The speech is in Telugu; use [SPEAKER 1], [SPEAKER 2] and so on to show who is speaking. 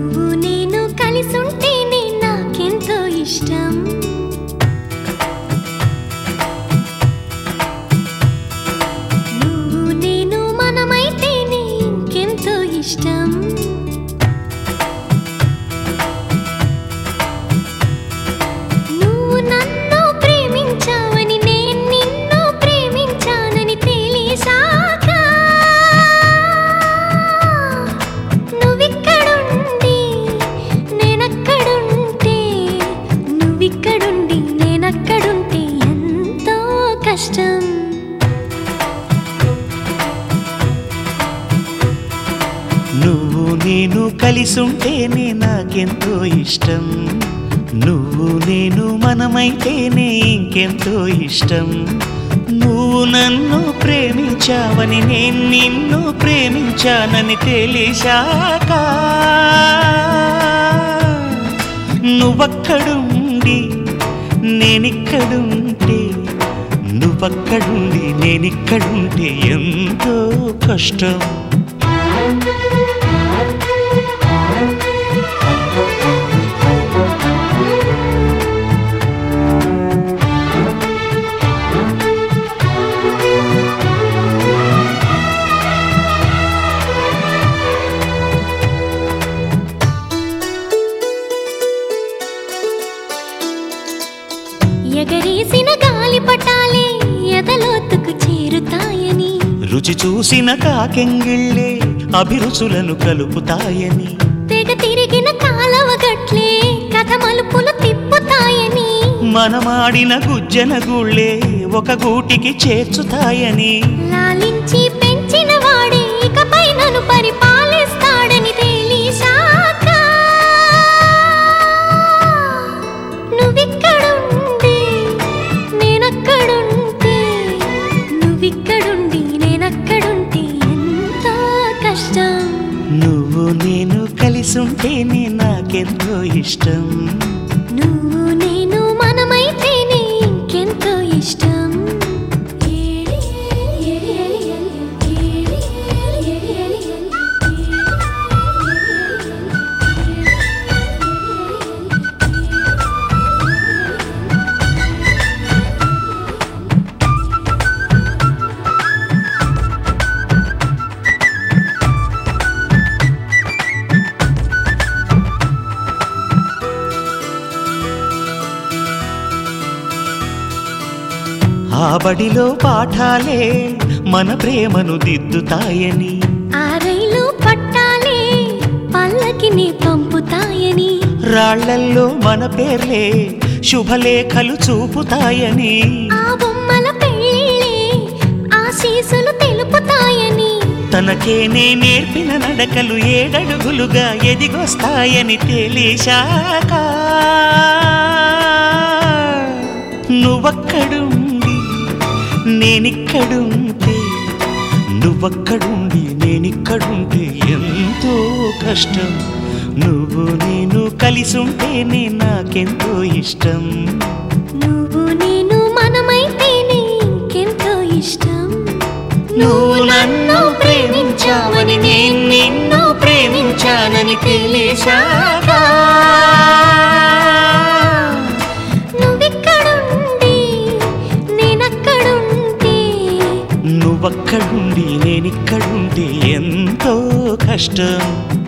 [SPEAKER 1] నువ్వు నేను కలిసుంటేనే నాకెంతో ఇష్టం నువ్వు నేను మనమైతేనే ఇంకెంతో ఇష్టం నువ్వు నన్ను ప్రేమించావని నేను నిన్ను ప్రేమించానని తెలిసాక నువ్విక్కడుండి నేనక్కడుంటే నువ్విక్కడుండి నేనక్కడుంటే ఎంతో కష్టం
[SPEAKER 2] నువ్వు నేను కలిసుంటేనే నాకెంతో ఇష్టం నువ్వు నేను మనమైతేనే ఇంకెంతో ఇష్టం నువ్వు నన్ను ప్రేమించావని నేను నిన్ను ప్రేమించానని తెలిసాక నువ్వక్కడుండి నేనిక్కడుంటే నువ్వక్కడుండి నేనిక్కడుంటే ఎంతో కష్టం
[SPEAKER 1] ఎగరేసిన గాలి పటాలే ఎదలోతుకు చేరుతాయని
[SPEAKER 2] రుచి చూసిన కాకెంగిళ్ళే అభిరుచులను కలుపుతాయని
[SPEAKER 1] తెగ తిరిగిన కాలవ గట్లే కథ మలుపులు తిప్పుతాయని
[SPEAKER 2] మనమాడిన గుజ్జన గుళ్ళే ఒక గూటికి చేర్చుతాయని
[SPEAKER 1] లాలించి పెంచిన వాడే ఇకపై నన్ను పరిపాలిస్తాడని తెలిసాక నువ్విక్కడుండి నేనక్కడుంటే నువ్విక్కడుండి నేనక్కడుంటే ఎంతో కష్టం
[SPEAKER 2] నువ్వు నేను కలిసుంటేనే నాకెంతో ఇష్టం
[SPEAKER 1] నువ్వు నేను మనమైతేనే ఇంకెంతో ఇష్టం
[SPEAKER 2] ఆ బడిలో పాఠాలే మన ప్రేమను దిద్దుతాయని
[SPEAKER 1] ఆ రైలు పట్టాలే పల్లకిని పంపుతాయని
[SPEAKER 2] రాళ్లల్లో మన పేర్లే శుభలేఖలు చూపుతాయని
[SPEAKER 1] ఆ బొమ్మల పెళ్ళిళ్ళే ఆశీసులు తెలుపుతాయని
[SPEAKER 2] తనకేనే నేర్పిన నడకలు ఏడడుగులుగా ఎదిగొస్తాయని తెలిసాక నువ్వక్కడుండి నేనిక్కడుంటే నువ్వక్కడుండి నేనిక్కడుంటే ఎంతో కష్టం నువ్వు నేను కలిసుంటేనే నాకెంతో ఇష్టం
[SPEAKER 1] నువ్వు నేను మనమైతేనే ఇంకెంతో ఇష్టం
[SPEAKER 2] నువ్వు నన్ను ప్రేమించావని నేను నిన్ను ప్రేమించానని తెలిసాక
[SPEAKER 1] నువ్విక్కడుండి నేనక్కడుంటే
[SPEAKER 2] నువ్వక్కడుండి నేనిక్కడుంటే ఎంతో కష్టం